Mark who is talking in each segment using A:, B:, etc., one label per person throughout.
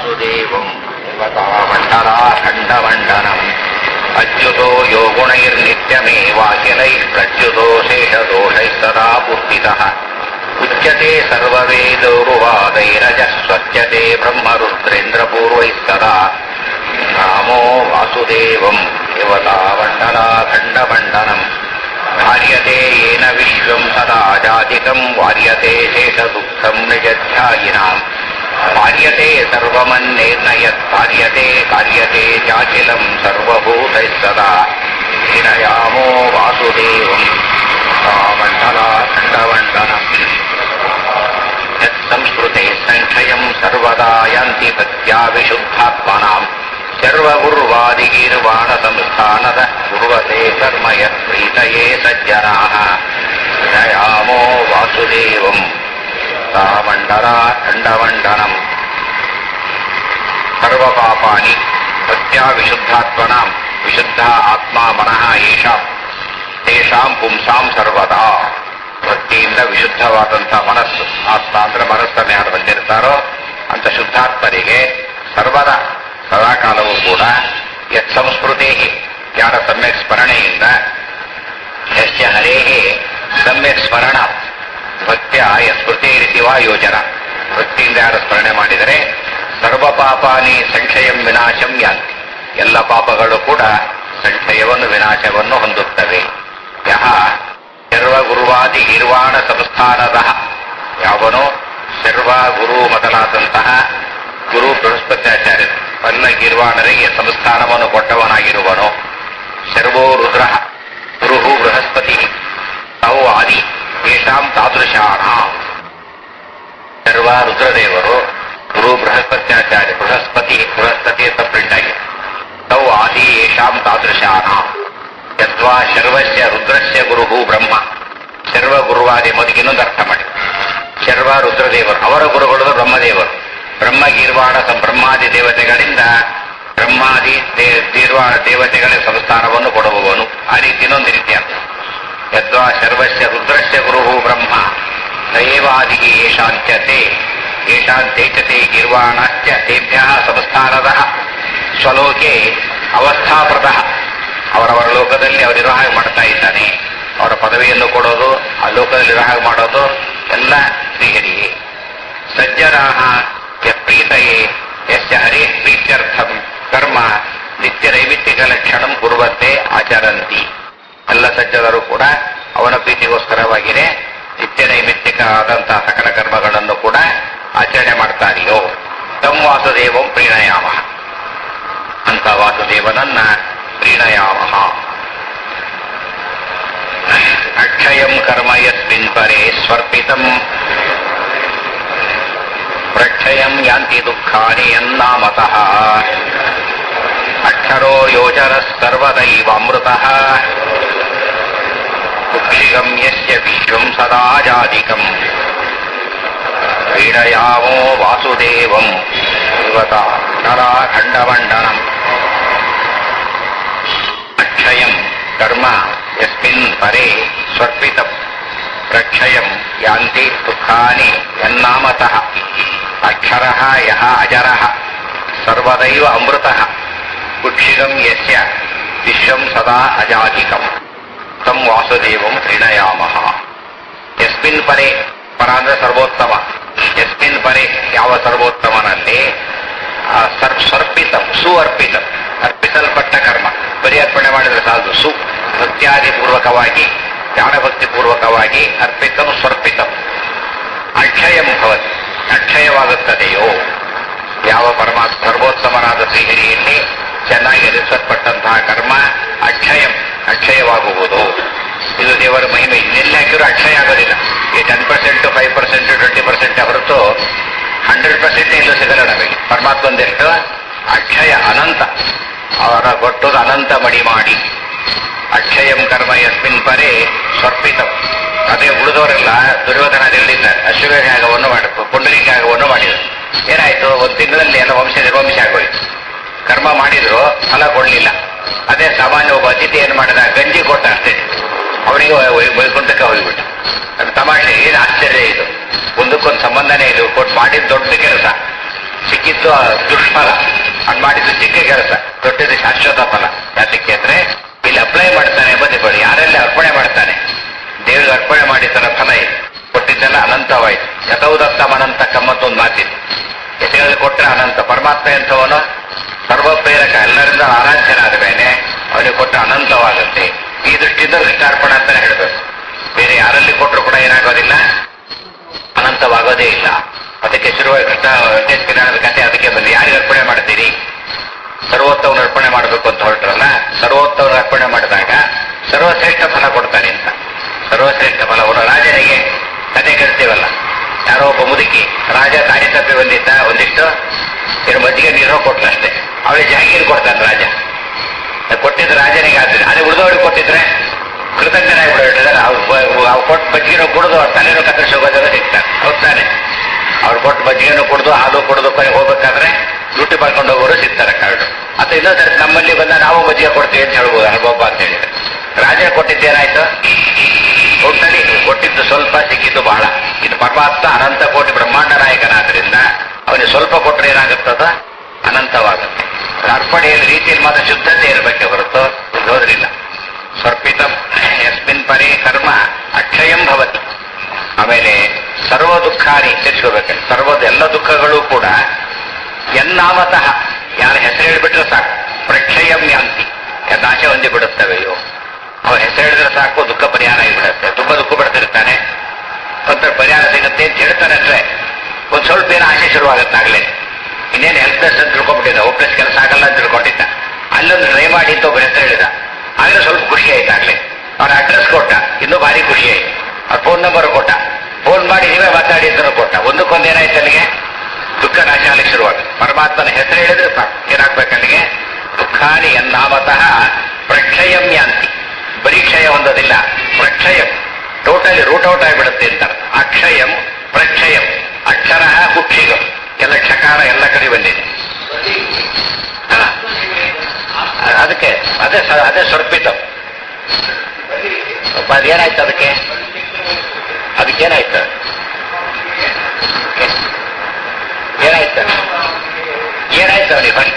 A: वासुदेवम् देवतामण्डलाखण्डमण्डनम् अच्युतो यो गुणैर्नित्यमेवाखिलैः प्रच्युतो शेषदोषैः सदा पूर्तितः उच्यते सर्ववेदोरुवादैरजः स्वच्यते ब्रह्मरुद्रेन्द्रपूर्वैः सदा रामो वासुदेवम् देवतामण्डलाखण्डमण्डनम् धार्यते येन विश्वम् सदा जातिकम् वार्यते शेषदुःखम् निजध्यायिनाम् कार्यते सर्वमन्नेर्नयत् कार्यते कार्यते चाखिलम् सर्वभूतैः सदा विनयामो वासुदेवम् मण्डलाखण्डमण्डनम् यत्संस्कृते सङ्ख्ययम् सर्वदा यान्ति भक्त्या विशुद्धात्मनाम् सर्वगुर्वादिगीर्वाणसंस्थानतः कुर्वते कर्म यत्प्रीतये सज्जनाः विनयामो वासुदेवम् मण्डलाखण्डमण्डनम् ಸರ್ವಪಾಪಾನಿ ಸತ್ಯ ವಿಶುದ್ಧಾತ್ಮನಾಂ ವಿಶುದ್ಧ ಆತ್ಮ ಮನಃ ಏಷಾಂ ತೇಷಾಂ ಪುಂಸಾಂ ಸರ್ವದಾ ಭಕ್ತಿಯಿಂದ ವಿಶುದ್ಧವಾದಂಥ ಮನಸ್ಸು ಆತ್ಮ ಅಂದ್ರೆ ಮನಸ್ಸನ್ನು ಯಾರು ಬಂದಿರ್ತಾರೋ ಅಂತ ಶುದ್ಧಾತ್ಮರಿಗೆ ಸರ್ವದ ಸದಾಕಾಲವೂ ಕೂಡ ಯತ್ ಸಂಸ್ಕೃತಿ ಯಾರ ಸಮ್ಯಕ್ ಸ್ಮರಣೆಯಿಂದ ಯಸ್ಯ ಹರೇಹೇ ಸಮ್ಯಕ್ ಸ್ಮರಣ ಭಕ್ತ್ಯ ಸ್ಮೃತಿ ರೀತಿವ ಯೋಜನ ಭಕ್ತಿಯಿಂದ ಯಾರು ಸ್ಮರಣೆ ಮಾಡಿದರೆ ಸರ್ವ ಪಾಪಾನಿ ಸಂಕ್ಷಯಂ ವಿನಾಶಂ ಯಾಂತಿ ಎಲ್ಲ ಪಾಪಗಳು ಕೂಡ ಸಂಕ್ಷಯವನ್ನು ವಿನಾಶವನ್ನು ಹೊಂದುತ್ತವೆ ಯಹ ಸರ್ವ ಗುರುವಾದಿ ಗಿರ್ವಾಣ ಸಂಸ್ಥಾನದ ಯಾವನು ಸರ್ವ ಗುರು ಮೊದಲಾದಂತಹ ಗುರು ಬೃಹಸ್ಪತ್ಯಾಚಾರ್ಯ ಎಲ್ಲ ಗಿರ್ವಾಣರಿಗೆ ಸಂಸ್ಥಾನವನ್ನು ಕೊಟ್ಟವನಾಗಿರುವನು ಸರ್ವೋ ರುದ್ರ ಗುರು ಬೃಹಸ್ಪತಿ ತೌ ಆದಿ ಯೇಷಾಂ ತಾದೃಶಾಣ ಸರ್ವ ರುದ್ರದೇವರು ಗುರು ಬೃಹಸ್ಪತ್ಯಾಚಾರ್ಯ ಬೃಹಸ್ಪತಿ ಬೃಹಸ್ಪತಿ ಅಂತ ಪ್ರಿಂಟ್ ಆಗಿದೆ ತೌ ಆದಿ ಯೇಷಾಂ ತಾದೃಶಾನ ಯದ್ವಾ ಶರ್ವಸ್ಯ ರುದ್ರಸ್ಯ ಗುರು ಬ್ರಹ್ಮ ಶರ್ವ ಗುರುವಾದಿ ಮೊದಲು ಇನ್ನೊಂದು ಅರ್ಥ ಮಾಡಿ ಶರ್ವ ರುದ್ರದೇವರು ಅವರ ಗುರುಗಳು ಬ್ರಹ್ಮದೇವರು ಬ್ರಹ್ಮ ಗೀರ್ವಾಣ ಬ್ರಹ್ಮಾದಿ ದೇವತೆಗಳಿಂದ ಬ್ರಹ್ಮಾದಿ ಗೀರ್ವಾಣ ದೇವತೆಗಳ ಸಂಸ್ಥಾನವನ್ನು ಕೊಡುವವನು ಆ ರೀತಿ ಇನ್ನೊಂದು ರೀತಿ ಅರ್ಥ ಯದ್ವಾ ಶರ್ವಸ್ಯ ರುದ್ರಸ್ಯ ಗುರು ಬ್ರಹ್ಮ ದೈವಾದಿ ಏಷಾಂತ್ಯತೆ ಏಷಾಂತೇಚತೆ ಗಿರ್ವಾಣಶ್ಚ ತೇಭ್ಯ ಸಂಸ್ಥಾನದ ಸ್ವಲೋಕೆ ಅವಸ್ಥಾಪ್ರದ ಅವರವರ ಲೋಕದಲ್ಲಿ ಅವರು ನಿರ್ವಾಹ ಮಾಡ್ತಾ ಇದ್ದಾನೆ ಅವರ ಪದವಿಯನ್ನು ಕೊಡೋದು ಆ ಲೋಕದಲ್ಲಿ ನಿರ್ವಾಹ ಮಾಡೋದು ಎಲ್ಲ ಶ್ರೀಹರಿಯೇ ಸಜ್ಜನಾಹ ಯತ್ಪ್ರೀತಯೇ ಯಸ್ಯ ಹರೇ ಪ್ರೀತ್ಯರ್ಥಂ ಕರ್ಮ ನಿತ್ಯ ನೈಮಿತ್ತಿಕ ಲಕ್ಷಣಂ ಕುರುವಂತೆ ಆಚರಂತಿ ಎಲ್ಲ ಸಜ್ಜನರು ಕೂಡ ಅವನ ಪ್ರೀತಿಗೋಸ್ಕರವಾಗಿಯೇ ನಿತ್ಯ ನೈಮಿತ್ತಿಕ ಆದಂತಹ ಸಕಲ ಕರ್ಮಗಳನ್ನು ಕೂಡ ಆಚರಣೆ ಮಾಡ್ತಾರೆಯೋ ತಮ್ ವಾಸುದೇವಂ ಪ್ರೀಣಯಾಮ ಅಂತ ವಾಸುದೇವನನ್ನ ಪ್ರೀಣಯಾಮ ಅಕ್ಷಯಂ ಕರ್ಮ ಯಸ್ಮಿನ್ ಪರೇ ಸ್ವರ್ಪಿತಂ ಪ್ರಕ್ಷಯಂ ಯಾಂತಿ ದುಃಖಾನಿ ಯನ್ನಾಮತಃ ಅಕ್ಷರೋ ಯೋಜನ ಸರ್ವದೈವಾಮೃತಃ ಕುಕ್ಷಿಗಂ ಯಸ್ಯ ವಿಶ್ವಂ ಸದಾ ಜಾದಿಕಂ ಕ್ರೀಡಯಾಮೋ ವಾಸುದೇವಂ ಯುವತ ನರಾಖಂಡಮಂಡನಂ ಅಕ್ಷಯಂ ಕರ್ಮ ಯಸ್ಮಿನ್ ಪರೇ ಸ್ವರ್ಪಿತಂ ಪ್ರಕ್ಷಯಂ ಯಾಂತಿ ದುಃಖಾನಿ ಯನ್ನಾಮತಃ ಅಕ್ಷರಃ ಯಹ ಅಜರಃ ಸರ್ವದೈವ ಅಮೃತಃ ಕುಕ್ಷಿಗಂ ಯಸ್ಯ ವಿಶ್ವಂ ಸದಾ ಅಜಾಧಿಕಂ ತಂ ವಾಸುದೇವಂ ಪ್ರಣಯಾಮಃ ಯಸ್ಮಿನ್ ಪರೇ ಪರ ಅಂದ್ರೆ ಸರ್ವೋತ್ತಮ ಯಸ್ಮಿನ್ ಪರೇ ಯಾವ ಸರ್ವೋತ್ತಮನಲ್ಲಿ ಸರ್ ಸ್ವರ್ಪಿತಂ ಸುಅರ್ಪಿತಂ ಅರ್ಪಿಸಲ್ಪಟ್ಟ ಕರ್ಮ ಬರೀ ಅರ್ಪಣೆ ಮಾಡಿದ್ರೆ ಸಾಲದು ಸು ಭಕ್ತ್ಯಾದಿ ಪೂರ್ವಕವಾಗಿ ಜ್ಞಾನಭಕ್ತಿ ಪೂರ್ವಕವಾಗಿ ಅರ್ಪಿತಂ ಸ್ವರ್ಪಿತಂ ಅಕ್ಷಯಂ ಭವತಿ ಅಕ್ಷಯವಾಗುತ್ತದೆಯೋ ಯಾವ ಪರಮ ಸರ್ವೋತ್ತಮನಾದ ಶ್ರೀಹರಿಯಲ್ಲಿ ಚೆನ್ನಾಗಿ ಅರಿಸಲ್ಪಟ್ಟಂತಹ ಕರ್ಮ ಅಕ್ಷಯಂ ಅಕ್ಷಯವಾಗುವುದು ಇದು ದೇವರ ಮಹಿಮೆ ಇನ್ನೆಲ್ಲ ಹಾಕಿದ್ರು ಅಕ್ಷಯ ಆಗೋದಿಲ್ಲ ಈ ten percent five percent twenty percent ಹೊರತು ಹಂಡ್ರೆಡ್ ಪರ್ಸೆಂಟ್ ಇಲ್ಲೂ ಸಿಗಲ್ಲ ನಮಗೆ ಪರಮಾತ್ಮಂದೆಷ್ಟು ಅಕ್ಷಯ ಅನಂತ ಅವರ ಕೊಟ್ಟುದು ಅನಂತ ಮಡಿ ಮಾಡಿ ಅಕ್ಷಯಂ ಕರ್ಮ ಯಸ್ಮಿನ್ ಪರೇ ಸ್ವರ್ಪಿತಂ ಅದೇ ಉಳಿದವರೆಲ್ಲ ದುರ್ಯೋಧನ ಹೇಳಿದ್ದಾರೆ ಅಶ್ವಮೇಧ ಯಾಗವನ್ನು ಮಾಡ ಪುಂಡಲಿಕ ಯಾಗವನ್ನು ಮಾಡಿದರು ಏನಾಯ್ತು ಒಂದು ತಿಂಗಳಲ್ಲಿ ಎಲ್ಲ ವಂಶ ನಿರ್ವಂಶ ಆಗೋಯ್ತು ಕರ್ಮ ಮಾಡಿದ್ರು ಫಲ ಕೊಡ್ಲಿಲ್ಲ ಅದೇ ಸಾಮಾನ್ಯ ಒಬ್ಬ ಅತಿಥಿ ಏನ್ ಮಾಡಿದ ಗಂಜಿ ಕೊಟ್ಟ ಅಷ್ಟೇ ಅವನಿಗೆ ವೈಕುಂಠಕ್ಕೆ ಹೋಗ್ಬಿಟ್ಟ ಅದು ತಮಾಷೆ ಏನು ಆಶ್ಚರ್ಯ ಇದು ಒಂದಕ್ಕೊಂದು ಸಂಬಂಧನೇ ಇದು ಕೊಟ್ಟು ಮಾಡಿದ ದೊಡ್ಡ ಕೆಲಸ ಸಿಕ್ಕಿದ್ದು ದುಷ್ಫಲ ಅದು ಮಾಡಿದ್ದು ಚಿಕ್ಕ ಕೆಲಸ ದೊಡ್ಡದು ಶಾಶ್ವತ ಫಲ ಯಾತಕ್ಕೆ ಅಂದ್ರೆ ಇಲ್ಲಿ ಅಪ್ಲೈ ಮಾಡ್ತಾನೆ ಬದಿಬೇಡಿ ಯಾರೆಲ್ಲ ಅರ್ಪಣೆ ಮಾಡ್ತಾನೆ ದೇವರಿಗೆ ಅರ್ಪಣೆ ಮಾಡಿದ್ದರ ಫಲ ಇದೆ ಕೊಟ್ಟಿದ್ದೆಲ್ಲ ಅನಂತವಾಯಿತು ಯಥೌದತ್ತಮ ಅನಂತ ಕಮ್ಮತ್ತೊಂದು ಮಾತಿದೆ ಹೆಸರಲ್ಲಿ ಕೊಟ್ಟರೆ ಅನಂತ ಪರಮಾತ್ಮ ಎಂಥವನು ಸರ್ವಪ್ರೇರಕ ಎಲ್ಲರಿಂದ ಆರಾಧ್ಯನಾದ ಮೇಲೆ ಅವನಿಗೆ ಕೊಟ್ಟರೆ ಅನಂತವಾಗುತ್ತೆ ಈ ದೃಷ್ಟಿಯಿಂದ ಕೃಷ್ಣಾರ್ಪಣ ಅಂತಾನೆ ಹೇಳಬೇಕು ಬೇರೆ ಯಾರಲ್ಲಿ ಕೊಟ್ಟರು ಕೂಡ ಏನಾಗೋದಿಲ್ಲ ಅನಂತವಾಗೋದೇ ಇಲ್ಲ ಅದಕ್ಕೆ ಶುರುವಾಗಿ ಕೃಷ್ಣ ವೆಂಕಟೇಶ್ ಕಿರಾಣದ ಕಥೆ ಅದಕ್ಕೆ ಬಂದು ಯಾರಿಗೆ ಅರ್ಪಣೆ ಮಾಡ್ತೀರಿ ಸರ್ವೋತ್ತವನ ಅರ್ಪಣೆ ಮಾಡಬೇಕು ಅಂತ ಹೊರಟ್ರಲ್ಲ ಸರ್ವೋತ್ತವನ ಅರ್ಪಣೆ ಮಾಡಿದಾಗ ಸರ್ವಶ್ರೇಷ್ಠ ಫಲ ಕೊಡ್ತಾನೆ ಅಂತ ಸರ್ವಶ್ರೇಷ್ಠ ಫಲ ಅವನು ರಾಜನಿಗೆ ಕತೆ ಕೇಳ್ತೀವಲ್ಲ ಯಾರೋ ಒಬ್ಬ ಮುದುಕಿ ರಾಜ ದಾರಿ ತಪ್ಪಿ ಬಂದಿದ್ದ ಒಂದಿಷ್ಟು ಇನ್ನು ಮಜ್ಜಿಗೆ ನೀರು ಕೊಟ್ಲಷ್ಟೇ ಅವಳಿಗೆ ಜಾಗೀರು ಕೊಡ್ತಾನೆ ರಾಜ ಕೊಟ್ಟಿದ್ದು ರಾಜನಿಗೆ ಆದ್ರೆ ಅದೇ ಉಳಿದವರಿಗೆ ಕೊಟ್ಟಿದ್ರೆ ಕೃತಜ್ಞನಾಗಿ ಬಿಡೋದ್ರೆ ಅವ್ರು ಕೊಟ್ಟು ಮಜ್ಜಿಗೆನೂ ಕುಡಿದು ಅವ್ರ ತಲೆನೂ ಕತ್ತರಿಸಿ ಹೋಗೋದೆಲ್ಲ ಸಿಗ್ತಾರೆ ಹೋಗ್ತಾನೆ ಅವ್ರು ಕೊಟ್ಟು ಮಜ್ಜಿಗೆನೂ ಕುಡಿದು ಹಾಲು ಕುಡಿದು ಕೊನೆ ಹೋಗ್ಬೇಕಾದ್ರೆ ದುಡ್ಡು ಮಾಡ್ಕೊಂಡು ಹೋಗೋರು ಸಿಗ್ತಾರೆ ಕಾರ್ಡು ಅಥವಾ ಇನ್ನೊಂದ್ಸರಿ ನಮ್ಮಲ್ಲಿ ಬಂದ ನಾವು ಮಜ್ಜಿಗೆ ಕೊಡ್ತೀವಿ ಅಂತ ಹೇಳ್ಬೋದು ಅನುಭವ ಅಂತ ಹೇಳಿದ್ರೆ ರಾಜ ಕೊಟ್ಟಿದ್ದೇನಾಯ್ತು ಒಟ್ಟಲ್ಲಿ ಕೊಟ್ಟಿದ್ದು ಸ್ವಲ್ಪ ಸಿಕ್ಕಿದ್ದು ಬಹಳ ಇದು ಪರಮಾತ್ಮ ಅನಂತ ಕೋಟಿ ಬ್ರಹ್ಮಾಂಡ ನಾಯಕನಾದ್ರಿಂದ ಅವನಿಗೆ ಸ್ವಲ್ಪ ಕೊಟ್ಟರೆ ಏನಾಗುತ್ತದ ಅನಂತವಾಗುತ್ತೆ ಅರ್ಪಣೆಯಲ್ಲಿ ರೀತಿಯಲ್ಲಿ ಮಾತ್ರ ಶುದ್ಧತೆ ಇರಬೇಕೆ ಹೊರತು ಹೋದ್ರಿಲ್ಲ ಸ್ವರ್ಪಿತ ಯಸ್ಮಿನ್ ಪರೇ ಕರ್ಮ ಅಕ್ಷಯಂ ಭವತಿ ಆಮೇಲೆ ಸರ್ವ ದುಃಖಾನಿ ಸೇರಿಸ್ಕೋಬೇಕು ಸರ್ವದ ಎಲ್ಲ ದುಃಖಗಳು ಕೂಡ ಎನ್ನಾಮತಃ ಯಾರ ಹೆಸರು ಹೇಳಿಬಿಟ್ರೆ ಸಾಕು ಪ್ರಕ್ಷಯಂ ಯಾಂತಿ ನಾಶ ಹೊಂದಿ ಬಿಡುತ್ತವೆಯೋ ಅವ್ರ ಹೆಸರು ಹೇಳಿದ್ರೆ ಸಾಕು ದುಃಖ ಪರಿಹಾರ ಆಗಿಬಿಡುತ್ತೆ ತುಂಬಾ ದುಃಖ ಪಡ್ತಿರ್ತಾನೆ ಒಂಥರ ಪರಿಹಾರ ಸಿಗುತ್ತೆ ಅಂತ ಹೇಳ್ತಾನೆ ಅಂದ್ರೆ ಒಂದ್ ಸ್ವಲ್ಪ ಏನೋ ಆಸೆ ಶುರುವಾಗುತ್ತಾಗ್ಲೇ ಇನ್ನೇನು ಹೆಲ್ಪ್ಲೆಸ್ ಅಂತ ತಿಳ್ಕೊಂಡ್ಬಿಟ್ಟಿದ್ದ ಹೋಪ್ಲೆಸ್ ಕೆಲಸ ಆಗಲ್ಲ ಅಂತ ತಿಳ್ಕೊಂಡಿದ್ದ ಅಲ್ಲೊಂದು ಟ್ರೈ ಮಾಡಿ ಅಂತ ಒಬ್ಬ ಹೆಸರು ಹೇಳಿದ ಆಗಲೇ ಸ್ವಲ್ಪ ಖುಷಿ ಆಯ್ತಾಗ್ಲೇ ಅವ್ರ ಅಡ್ರೆಸ್ ಕೊಟ್ಟ ಇನ್ನೂ ಭಾರಿ ಖುಷಿ ಆಯ್ತು ಅವ್ರ ಫೋನ್ ನಂಬರ್ ಕೊಟ್ಟ ಫೋನ್ ಮಾಡಿ ನೀವೇ ಮಾತಾಡಿ ಅಂತ ಕೊಟ್ಟ ಒಂದಕ್ಕೊಂದು ಏನಾಯ್ತು ಅಲ್ಲಿಗೆ ದುಃಖ ನಾಶ ಆಗಲಿಕ್ಕೆ ಶುರುವಾಗ ಪರಮಾತ್ಮನ ಹೆಸರು ಹೇಳಿದ್ರೆ ಸಾಕು ಏನಾಗ್ಬೇಕು ಅಲ್ಲಿಗೆ ದುಃಖಾನಿ ಎನ್ನಾಮತಃ ಪ್ರಕ್ಷಯಂ ಯಾಂತಿ ಬರೀ ಕ್ಷಯ ಹೊಂದೋದಿಲ್ಲ ಪ್ರಕ್ಷಯಂ ಟೋಟಲಿ ರೂಟ್ ಔಟ್ ಆಗಿಬಿಡುತ್ತೆ ಅಂತ ಅಕ್ಷಯಂ ಪ್ರಕ್ಷಯಂ ಅಕ್ಷರ ಕುಕ್ಷಿಗಂ ಎಲ್ಲ ಕ್ಷಕಾರ ಎಲ್ಲ ಕಡೆ ಬಂದಿದೆ ಹಾ. ಅದಕ್ಕೆ ಅದೇ ಸ- ಅದೇ ಸ್ವರ್ಪಿತ ಅದೇನಾಯ್ತು ಅದಕ್ಕೆ ಅದಕ್ಕೇನಾಯ್ತು ಏನಾಯ್ತು ಏನಾಯ್ತು ಅವನಿಗೆ ಫಸ್ಟ್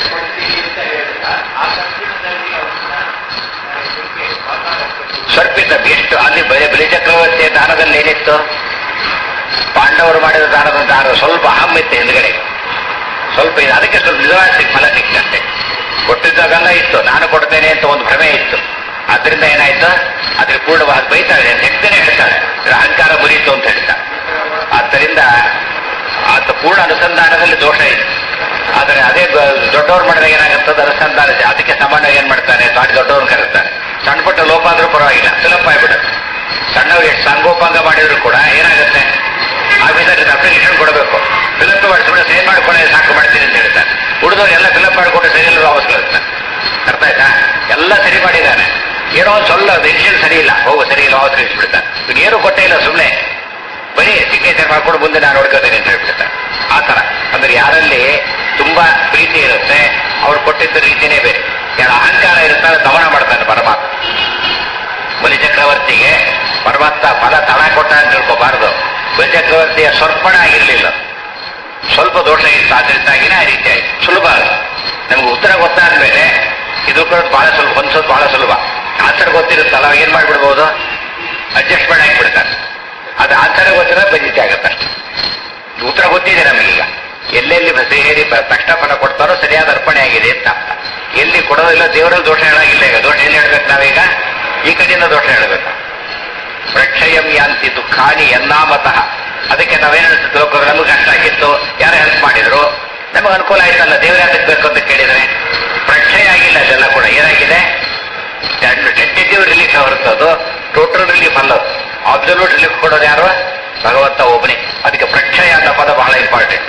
A: ಸ್ವರ್ಪಿತ ಎಷ್ಟು ಅಲ್ಲಿ ಬಲಿ ಬಲಿಚಕ್ರವರ್ತಿಯ ದಾನದಲ್ಲಿ ಏನಿತ್ತು ಪಾಂಡವರು ಮಾಡಿದ ದಾನದ ದಾನ ಸ್ವಲ್ಪ ಅಹಂ ಇತ್ತು ಹಿಂದ್ಗಡೆ ಸ್ವಲ್ಪ ಇದು ಅದಕ್ಕೆ ಸ್ವಲ್ಪ ನಿಜವಾದ ಫಲ ಸಿಕ್ತಂತೆ ಕೊಟ್ಟಿದ್ದಾಗೆಲ್ಲ ಇತ್ತು ನಾನು ಕೊಡ್ತೇನೆ ಅಂತ ಒಂದು ಭ್ರಮೆ ಇತ್ತು ಆದ್ರಿಂದ ಏನಾಯ್ತು ಅದ್ರ ಪೂರ್ಣವಾದ ಬೈತಾಳೆ ನೆಕ್ತನೇ ಹೇಳ್ತಾಳೆ ಇದ್ರ ಅಹಂಕಾರ ಮುರಿಯಿತು ಅಂತ ಹೇಳ್ತಾ ಆದ್ದರಿಂದ ಆತ ಪೂರ್ಣ ಅನುಸಂಧಾನದಲ್ಲಿ ದೋಷ ಇದೆ ಆದರೆ ಅದೇ ಗ- ದೊಡ್ಡವ್ರು ಮಾಡಿದಾಗ ಏನಾಗುತ್ತದೆ ಅನುಸಂಧಾನ ಇದೆ. ಅದಕ್ಕೆ ಸಾಮಾನ್ಯವಾಗಿ ಏನ್ ಮಾಡ್ತಾನೆ ತಾಡಿ ದೊಡ್ಡವ್ರನ್ನ ಕರೆಸ್ತಾನೆ ಸಣ್ಣ ಪುಟ್ಟ ಲೋಪ ಆದ್ರೂ ಪರವಾಗಿಲ್ಲ ಸುಲಭ ಆಗ್ಬಿಡುತ್ತೆ ಸಣ್ಣವ್ರು ಎಷ್ಟು ಸಂಗೋಪಾಂಗ ಮಾಡಿದ್ರು ಕೂಡ ಏನಾಗುತ್ತೆ ಆಫೀಸರ್ ಅಪ್ಲಿಕೇಶನ್ ಕೊಡಬೇಕು ಫಿಲಪ್ ಮಾಡಿ ಸುಮ್ಮನೆ ಸೈನ್ ಮಾಡ್ಕೊಂಡೆ ಸಾಕು ಮಾಡ್ತೀನಿ ಅಂತ ಹೇಳ್ತಾನೆ ಉಳಿದವ್ರು ಎಲ್ಲ ಫಿಲಪ್ ಮಾಡಿಕೊಂಡು ಸರಿ ಇಲ್ಲ ವಾಪಸ್ ಕಳಿಸ್ತಾನೆ ಅರ್ಥ ಆಯ್ತಾ ಎಲ್ಲ ಸರಿ ಮಾಡಿದ್ದಾನೆ ಏನೋ ಒಂದು ಸ್ವಲ್ಪ ಡೆಸಿಷನ್ ಸರಿ ಇಲ್ಲ ಹೋಗು ಸರಿ ಇಲ್ಲ ವಾಪಸ್ ಕಳಿಸ್ಬಿಡ್ತಾನೆ ಈಗ ಏನು ಕೊಟ್ಟೇ ಇಲ್ಲ ಸುಮ್ಮನೆ ಬರೀ ಸಿಗ್ನೇಚರ್ ಮಾಡ್ಕೊಂಡು ಮುಂದೆ ನಾನು ನೋಡ್ಕೋತೇನೆ ಅಂತ ಹೇಳ್ಬಿಡ್ತಾನೆ ಆ ತರ ಅಂದ್ರೆ ಯಾರಲ್ಲಿ ತುಂಬಾ ಪ್ರೀತಿ ಇರುತ್ತೆ ಅವ್ರು ಕೊಟ್ಟಿದ್ದ ರೀತಿನೇ ಬೇರೆ ಯಾರ ಅಹಂಕಾರ ಇರುತ್ತೆ ಅದು ದಮನ ಮಾಡ್ತಾನೆ ಪರಮಾತ್ಮ ಬಲಿ ಚಕ್ರವರ್ತಿಗೆ ಪರಮಾತ್ಮ ಫಲ ತಳ ಕೊಟ್ಟ ಅಂತ ತಿಳ್ಕೋಬಾರದು ಬಲಿ ಚಕ್ರವರ್ತಿಯ ಸ್ವರ್ಪಣ ಆಗಿರ್ಲಿಲ್ಲ ಸ್ವಲ್ಪ ದೋಷ ಇತ್ತು ಆದ್ರಿಂದಾಗಿನೇ ಆ ರೀತಿ ಆಯ್ತು ಸುಲಭ ಅದು. ನಮ್ಗೆ ಉತ್ತರ ಗೊತ್ತಾದ್ಮೇಲೆ ಇದು ಕೂಡ ಬಹಳ ಸುಲಭ ಹೊಂದಿಸೋದು ಬಹಳ ಸುಲಭ ಆನ್ಸರ್ ಗೊತ್ತಿರುತ್ತಲ್ಲ ಅವಾಗ ಏನ್ ಮಾಡ್ಬಿಡ್ಬೋದು ಅಡ್ಜಸ್ಟ್ಮೆಂಟ್ ಆಗಿಬಿಡ್ತಾರೆ ಅದು ಆನ್ಸರ್ ಗೊತ್ತಿರೋ ಬೆಜಿತಿ ಆಗುತ್ತೆ ಅಷ್ಟೇ ಉತ್ತರ ಗೊತ್ತಿದೆ ನಮಗೀಗ ಎಲ್ಲೆಲ್ಲಿ ಸೇರಿ ಬ- ತಕ್ಷಣ ಫಲ ಕೊಡ್ತಾರೋ ಸರಿಯಾದ ಅರ್ಪಣೆ ಆಗಿದೆ ಅಂತ ಅರ್ಥ. ಎಲ್ಲಿ ಕೊಡೋದಿಲ್ಲ ದೇವರಲ್ಲಿ ದೋಷ ಹೇಳಾಗಿಲ್ಲ ಈಗ ದೋಷ ಎಲ್ಲಿ ಹೇಳ್ಬೇಕು ನಾವೀಗ ಈ ಕಡೆಯಿಂದ ದೋಷ ಹೇಳ್ಬೇಕು ಪ್ರಕ್ಷಯಂ ಯಾಂತಿ ದುಃಖಾನಿ ಎನ್ನಾಮತಃ ಅದಕ್ಕೆ ನಾವೇನು ತಿಳ್ಕೊಂಡು ನಮಗೆ ಕಷ್ಟ ಆಗಿತ್ತು ಯಾರು ಹೆಲ್ಪ್ ಮಾಡಿದ್ರು ನಮಗೆ ಅನುಕೂಲ ಆಯ್ತಲ್ಲ ದೇವರೇ ಅದಕ್ಕೆ ಬೇಕು ಅಂತ ಕೇಳಿದ್ರೆ ಪ್ರಕ್ಷಯ ಆಗಿಲ್ಲ ಅದೆಲ್ಲ ಕೂಡ ಏನಾಗಿದೆ ಟೆಂಟೇಟಿವ್ ರಿಲೀಫ್ ಹೊರತದು ಟೋಟಲ್ ರಿಲೀಫ್ ಅಲ್ಲ ಅಬ್ಸಲ್ಯೂಟ್ ರಿಲೀಫ್ ಕೊಡೋದು ಯಾರು ಭಗವಂತ ಒಬ್ಬನೇ ಅದಕ್ಕೆ ಪ್ರಕ್ಷಯ ಅನ್ನೋ ಪದ ಬಹಳ ಇಂಪಾರ್ಟೆಂಟ್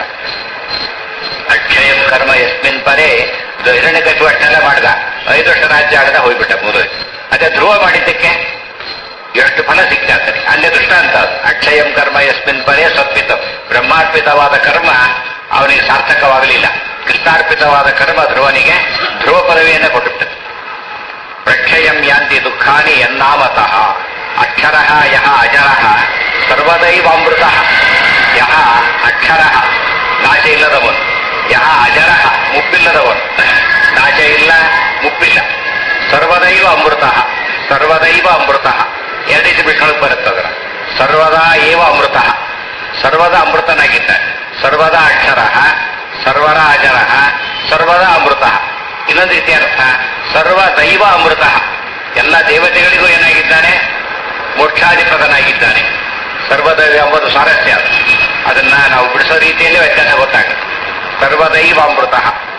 A: ಅಕ್ಷಯಂ ಕರ್ಮ ಎಸ್ಮಿನ್ ಪರೇ ಇದು ಹಿರಣ್ಯ ಕಟ್ಟು ಅಷ್ಟೆಲ್ಲ ಮಾಡ್ದ ಐದು ವರ್ಷ ರಾಜ್ಯ ಆಗದ ಹೋಗ್ಬಿಟ್ಟ ಮುಗಿದು ಅದೇ ಧ್ರುವ ಮಾಡಿದ್ದಕ್ಕೆ ಎಷ್ಟು ಫಲ ಸಿಗ್ತಾನೆ ಅಲ್ಲೇ ದೃಷ್ಟಾಂತ ಅದು. ಅಕ್ಷಯಂ ಕರ್ಮ ಯಸ್ಮಿನ್ ಪರೇ ಸತ್ಪಿತಂ ಬ್ರಹ್ಮಾರ್ಪಿತವಾದ ಕರ್ಮ ಅವನಿಗೆ ಸಾರ್ಥಕವಾಗಲಿಲ್ಲ ಕೃಷ್ಣಾರ್ಪಿತವಾದ ಕರ್ಮ ಧ್ರುವನಿಗೆ ಧ್ರುವ ಪದವಿಯನ್ನು ಕೊಟ್ಟುಬಿಟ್ಟது ಪ್ರಕ್ಷಯಂ ಯಾಂತಿ ದುಃಖಾನಿ ಎನ್ನಾಮತಃ ಅಕ್ಷರ ಯಹ ಅಜರ ಸರ್ವದೈವಾಮೃತ ಯಹ ಅಕ್ಷರ ನಾಶ ಇಲ್ಲದವನು ಯಹ ಅಜರ ಮುಪ್ಪಿಲ್ಲದವನು ನಾಶ ಇಲ್ಲ ಮುಪ್ಪಿಲ್ಲ ಸರ್ವದೈವ ಅಮೃತ ಸರ್ವದೈವ ಅಮೃತ ಎರಡು ರೀತಿ ಬಿಟ್ಕೊಳಕ್ ಬರುತ್ತದರ ಸರ್ವದಾ ಏವ ಅಮೃತ ಸರ್ವದ ಅಮೃತನಾಗಿದ್ದಾನೆ ಸರ್ವದ ಅಕ್ಷರ ಸರ್ವರ ಅಜರ ಸರ್ವದ ಅಮೃತ ಇನ್ನೊಂದು ರೀತಿ ಅರ್ಥ ಸರ್ವ ದೈವ ಅಮೃತ ಎಲ್ಲ ದೇವತೆಗಳಿಗೂ ಏನಾಗಿದ್ದಾನೆ ಮೋಕ್ಷಾಧಿಪತನಾಗಿದ್ದಾನೆ ಸರ್ವದೈವ ಎಂಬುದು ಸ್ವಾರಸ್ಯ ಅದು. ಅದನ್ನ ನಾವು ಬಿಡಿಸೋ ರೀತಿಯಲ್ಲಿ ವ್ಯತ್ಯಾಸ ಗೊತ್ತಾಗುತ್ತೆ ಸರ್ವದೈವ ಅಮೃತ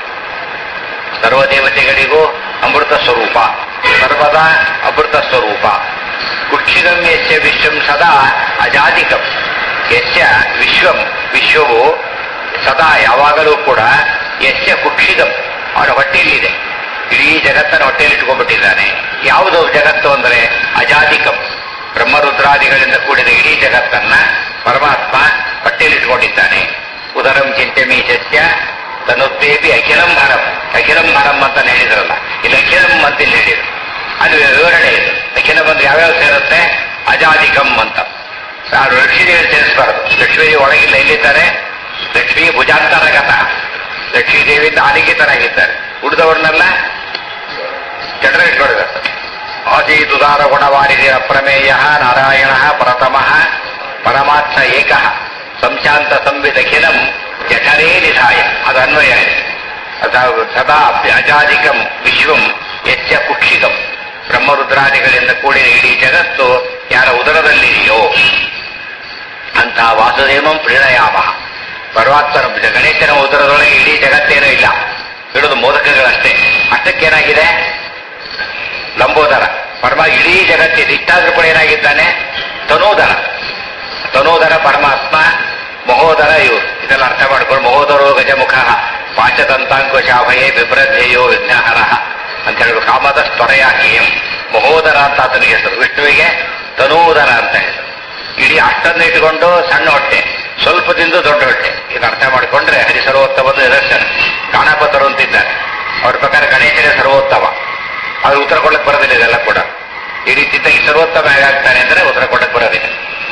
A: ಸರ್ವದೇವತೆಗಳಿಗೂ ಅಮೃತ ಸ್ವರೂಪ ಸರ್ವದಾ ಅಮೃತ ಸ್ವರೂಪ ಕುಕ್ಷಿಗಂ ಯಸ್ಯ ವಿಶ್ವಂ ಸದಾ ಅಜಾದಿಕಂ ಯಸ್ಯ ವಿಶ್ವಂ ವಿಶ್ವವು ಸದಾ ಯಾವಾಗಲೂ ಕೂಡ ಯಸ್ಯ ಕುಕ್ಷಿಗಂ ಅವನ ಹೊಟ್ಟೆಯಲ್ಲಿದೆ ಇಡೀ ಜಗತ್ತನ್ನು ಹೊಟ್ಟೆಯಲ್ಲಿ ಇಟ್ಕೊಂಡ್ಬಿಟ್ಟಿದ್ದಾನೆ ಯಾವುದು ಜಗತ್ತು ಅಂದ್ರೆ ಅಜಾದಿಕಂ ಬ್ರಹ್ಮರುದ್ರಾದಿಗಳಿಂದ ಕೂಡಿದ ಇಡೀ ಜಗತ್ತನ್ನ ಪರಮಾತ್ಮ ಹೊಟ್ಟೆಯಲ್ಲಿ ಇಟ್ಕೊಂಡಿದ್ದಾನೆ ಉದರಂ ಚಿಂತೆಮಿ ಸಸ್ಯ ತನುತ್ತೇಪಿ ಅಖಿಲಂ ಹರಂ ಅಖಿಲಂ ಹರಂ ಅಂತ ಹೇಳಿದ್ರಲ್ಲ ಇಲ್ಲಿ ಅಖಿಲಂ ಅಂತ ಇಲ್ಲಿ ಹೇಳಿದ್ರು ಅದು ವಿವರಣೆ ಇದು ಅಖಿಲಂ ಅಂದ್ರೆ ಯಾವ್ಯಾವ ಸೇರುತ್ತೆ ಅಜಾದಿಕಂ ಅಂತ ನಾವು ಲಕ್ಷ್ಮೀದೇವಿ ಸೇರಿಸಬಾರದು ಲಕ್ಷ್ಮೀದೇವಿ ಒಳಗಿಲ್ಲ ಎಲ್ಲಿದ್ದಾರೆ ಲಕ್ಷ್ಮೀ ಭುಜಾಂತರಗತ ಲಕ್ಷ್ಮೀದೇವಿಯಿಂದ ಆಲಿಂಗಿತರಾಗಿದ್ದಾರೆ ಉಳಿದವ್ರನ್ನೆಲ್ಲ ಕೆಡರಿಟ್ಕೊಳ್ಬೇಕು ಆಸೀದುದಾರ ಗುಣವಾರಿದೆ ಅಪ್ರಮೇಯ ನಾರಾಯಣ ಪರತಮಃ ಪರಮಾತ್ಮ ಏಕ ಸಂಶಾಂತ ಸಂವಿದಖಿಲಂ ಜಠರೇ ನಿಧಾಯ ಅದು ಅನ್ವಯ ಇದೆ ಅದು ಸದಾ ಅಜಾದಿಕಂ ವಿಶ್ವಂ ಎಚ್ಚ ಕುಕ್ಷಿಕಂ ಬ್ರಹ್ಮರುದ್ರಾದಿಗಳಿಂದ ಕೂಡಿದ ಇಡೀ ಜಗತ್ತು ಯಾರ ಉದರದಲ್ಲಿದೆಯೋ ಅಂತ ವಾಸುದೇವಂ ಪ್ರೀಣಯಾಮ ಪರಮಾತ್ಮನ ಗಣೇಶನ ಉದರದೊಳಗೆ ಇಡೀ ಜಗತ್ತೇನೂ ಇಲ್ಲ ಇಡೋದು ಮೋದಕಗಳಷ್ಟೇ ಅಷ್ಟಕ್ಕೇನಾಗಿದೆ ಲಂಬೋದರ ಪರಮ ಇಡೀ ಜಗತ್ತಿದೆ ಇಷ್ಟಾದ್ರೂ ಕೂಡ ಏನಾಗಿದ್ದಾನೆ ತನೋದರ ತನೋದರ ಪರಮಾತ್ಮ ಮಹೋದರ ಇವರು ಇದೆಲ್ಲ ಅರ್ಥ ಮಾಡ್ಕೊಂಡು ಮಹೋದರೋ ಗಜಮುಖ ಪಾಚದಂತಾಂಕುಶಾಭಯೇ ಬಿಭ್ರಧ್ಯೆಯೋ ವಿಘ್ನಹರ ಅಂತ ಹೇಳಿ ಕಾಮದ ಸ್ತೊರೆಯಾಕಿಯಂ ಮಹೋದರ ಅಂತ ಆತನಿಗೆ ಹೆಸರು ವಿಷ್ಣುವಿಗೆ ತನೂದರ ಅಂತ ಹೆಸರು ಇಡೀ ಅಷ್ಟನ್ನು ಇಟ್ಕೊಂಡು ಸಣ್ಣ ಹೊಟ್ಟೆ ಸ್ವಲ್ಪ ತಿಂದು ದೊಡ್ಡ ಹೊಟ್ಟೆ ಇದು ಅರ್ಥ ಮಾಡಿಕೊಂಡ್ರೆ ಹರಿ ಸರ್ವೋತ್ತಮದ ನಿದರ್ಶನ ಗಾಣಪತರು ಅಂತಿದ್ದಾರೆ ಅವ್ರ ಪ್ರಕಾರ ಗಣೇಶನೇ ಸರ್ವೋತ್ತಮ ಅದು ಉತ್ತರ ಕೊಡಕ್ ಬರೋದಿಲ್ಲ ಇದೆಲ್ಲ ಕೂಡ ಈ ರೀತಿ ಈ ಸರ್ವೋತ್ತಮ ಹೇಗಾಗ್ತಾನೆ ಅಂದ್ರೆ ಉತ್ತರ ಕೊಡಕ್ ಬರೋದಿಲ್ಲ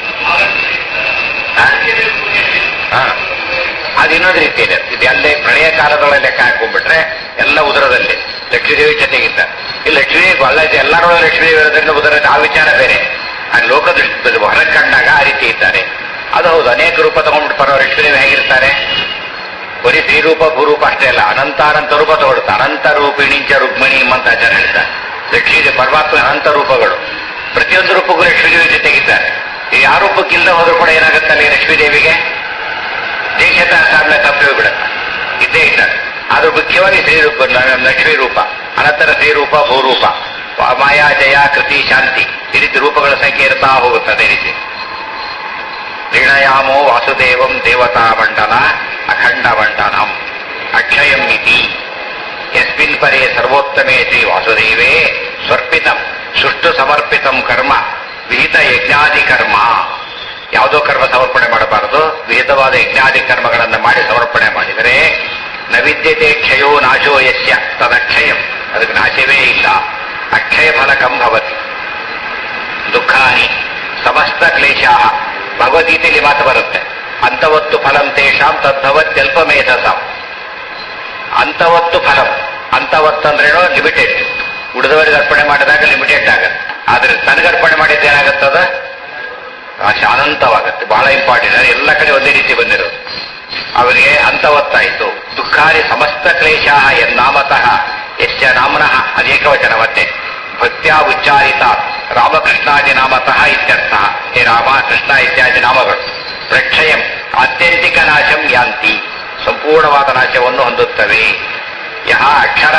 A: ಹಾ? ಹಾ. ಅದು ಇನ್ನೊಂದು ರೀತಿ ಇದೆ ಇದು ಅಲ್ಲೇ ಪ್ರಳಯ ಕಾಲದೊಳಗೆ ಲೆಕ್ಕ ಹಾಕೊಂಡ್ಬಿಟ್ರೆ ಎಲ್ಲ ಉದರದಲ್ಲಿ ಲಕ್ಷ್ಮೀದೇವಿ ಜೊತೆಗಿದ್ದ ಈ ಲಕ್ಷ್ಮೀದೇವಿ ಅಲ್ಲ ಇದು ಎಲ್ಲರೊಳಗೆ ಲಕ್ಷ್ಮೀದೇವಿ ಇರೋದ್ರಿಂದ ಉದರ ಆ ವಿಚಾರ ಬೇರೆ ಆ ಲೋಕದೃಷ್ಟಿ ಹೊರಗೆ ಕಂಡಾಗ ಆ ರೀತಿ ಇದ್ದಾರೆ ಅದು ಹೌದು ಅನೇಕ ರೂಪ ತಗೊಂಡ್ಬಿಟ್ಟು ಪರವ ಲಕ್ಷ್ಮೀದೇವಿ ಹೇಗಿರ್ತಾರೆ ಬರೀ ಶ್ರೀರೂಪ ಭೂರೂಪ ಅಷ್ಟೇ ಅಲ್ಲ ಅನಂತಾನಂತ ರೂಪ ತಗೊಳ್ತಾರೆ ಅನಂತ ರೂಪಿಣಿಂಚ ರುಕ್ಮಿಣಿ ಅಂತ ಆಚಾರ ಹೇಳ್ತಾರೆ ಲಕ್ಷ್ಮೀ ಪರಮಾತ್ಮ ಅನಂತ ರೂಪಗಳು ಪ್ರತಿಯೊಂದು ರೂಪಕ್ಕೂ ಲಕ್ಷ್ಮೀದೇವಿ ಜೊತೆಗಿದ್ದಾರೆ ಈ ಆ ರೂಪಕ್ಕಿಲ್ಲದೆ ಹೋದ್ರೂ ಕೂಡ ಏನಾಗುತ್ತೆ ಅಲ್ಲಿ ಲಕ್ಷ್ಮೀದೇವಿಗೆ ದೇಶದ ಸಾಧನೆ ತಪ್ಪಿ ಹೋಗ್ಬಿಡುತ್ತೆ ಇದ್ದೇ ಇದ್ದಾರೆ ಆದ್ರೂ ಮುಖ್ಯವಾಗಿ ಶ್ರೀರೂಪ ನ- ಲಕ್ಷ್ಮೀ ರೂಪ ಅನಂತರ ಶ್ರೀರೂಪ ಭೂರೂಪ ವ- ಮಾಯಾ ಜಯ ಕೃತಿ ಶಾಂತಿ ಈ ರೀತಿ ರೂಪಗಳ ಸಂಖ್ಯೆ ಇರ್ತಾ ಹೋಗುತ್ತದೆ ಈ ರೀತಿ ಪ್ರೀಣಯಾಮೋ ವಾಸುದೇವಂ ದೇವತಾ ಮಂಡಲ ಅಖಂಡ ಮಂಡನಂ ಅಕ್ಷಯಂ ಇತಿ ಯಸ್ಮಿನ್ ಪರೇ ಸರ್ವೋತ್ತಮೇ ಶ್ರೀ ವಾಸುದೇವೇ ಸ್ವರ್ಪಿತಂ ಸುಷ್ಟು ಸಮರ್ಪಿತಂ ಕರ್ಮ ವಿಹಿತ ಯಜ್ಞಾದಿ ಕರ್ಮ ಯಾವುದೋ ಕರ್ಮ ಸಮರ್ಪಣೆ ಮಾಡಬಾರದು ವಿಹಿತವಾದ ಯಜ್ಞಾದಿ ಕರ್ಮಗಳನ್ನು ಮಾಡಿ ಸಮರ್ಪಣೆ ಮಾಡಿದರೆ ನ ವಿದ್ಯತೆ ಕ್ಷಯೋ ನಾಶೋ ಯಸ್ಯ ತದಕ್ಷಯಂ ಅದಕ್ಕೆ ನಾಶವೇ ಇಲ್ಲ ಅಕ್ಷಯ ಫಲಕಂ ಭವತಿ ದುಃಖಾನಿ ಸಮಸ್ತ ಕ್ಲೇಶ ಭಗವದ್ಗೀತೆಯಲ್ಲಿ ಮಾತು ಬರುತ್ತೆ ಅಂತವತ್ತು ಫಲಂ ತೇಷಾಂ ತದ್ಭವತ್ಯಲ್ಪಮೇಧಸಾಂ ಅಂತವತ್ತು ಫಲಂ ಅಂತವತ್ತು ಅಂದ್ರೇನೋ ಲಿಮಿಟೆಡ್ ಉಳಿದವರಿಗೆ ಅರ್ಪಣೆ ಮಾಡಿದಾಗ ಲಿಮಿಟೆಡ್ ಆಗುತ್ತೆ ಆದ್ರೆ ತನಗೆ ಅರ್ಪಣೆ ಮಾಡಿದ್ದು ಏನಾಗುತ್ತದ ಆಶೆ ಅನಂತವಾಗುತ್ತೆ ಬಹಳ ಇಂಪಾರ್ಟೆಂಟ್ ಅದು ಎಲ್ಲ ಕಡೆ ಒಂದೇ ರೀತಿ ಬಂದಿರೋದು ಅವರಿಗೆ ಅಂತವತ್ತಾಯಿತು ದುಃಖಾರಿ ಸಮಸ್ತ ಕ್ಲೇಶ ಎನ್ನಾಮತಃ ಯಶ್ಚ ನಾಮ್ನಃ ಅನೇಕವಚನ ಮತ್ತೆ ಭಕ್ತ್ಯಾ ಉಚ್ಚಾರಿತ ರಾಮಕೃಷ್ಣಾದಿ ನಾಮತಃ ಇತ್ಯರ್ಥ ಹೇ ರಾಮ ಕೃಷ್ಣ ಇತ್ಯಾದಿ ನಾಮಗಳು ಪ್ರಕ್ಷಯಂ ಆತ್ಯಂತಿಕ ನಾಶಂ ಯಾಂತಿ ಸಂಪೂರ್ಣವಾದ ನಾಶವನ್ನು ಹೊಂದುತ್ತವೆ ಯಹ ಅಕ್ಷರ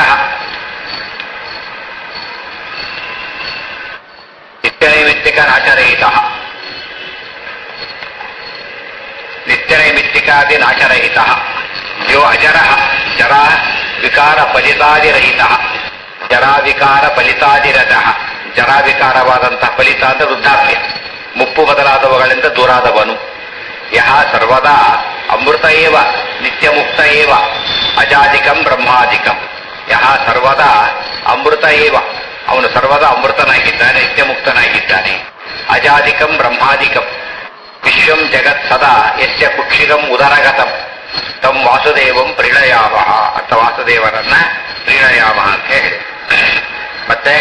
A: ನಿತ್ಯನೈಮಿತ್ತಿಕ ನಾಶರಹಿತ ನಿತ್ಯನೈಮಿತ್ತಿಕಾದಿ ನಾಶರಹಿತ ಯೋ ಅಜರ ಜರ ವಿಕಾರ ಫಲಿತಾದಿರಹಿತ ಜರಾ ವಿಕಾರ ಫಲಿತಾದಿರತ ಜರಾ ವಿಕಾರವಾದಂತಹ ಫಲಿತ ಅಂದ್ರೆ ವೃದ್ಧಾಪ್ಯ ಮುಪ್ಪು ಬದಲಾದವುಗಳಿಂದ ದೂರಾದವನು ಯಹ ಸರ್ವದಾ ಅಮೃತ ಏವ ನಿತ್ಯ ಮುಕ್ತ ಏವ ಅಜಾದಿಕಂ ಬ್ರಹ್ಮಾದಿಕಂ ಯಹ ಸರ್ವದಾ ಅಮೃತ ಏವ ಅವನು ಸರ್ವದಾ ಅಮೃತನಾಗಿದ್ದಾನೆ ನಿತ್ಯ ಮುಕ್ತನಾಗಿದ್ದಾನೆ ಅಜಾದಿಕಂ ಬ್ರಹ್ಮಾದಿಕಂ ವಿಶ್ವಂ ಜಗತ್ ಸದಾ ಯಸ್ಯ ಕುಕ್ಷಿಗಂ ಉದರಗತಂ ತಂ ವಾಸುದೇವಂ ಪ್ರಣಯ ಅಂತ ವಾಸುದೇವರನ್ನ ಪ್ರೀಣಯಾಮ ಅಂತ ಹೇಳಿ ಮತ್ತೆ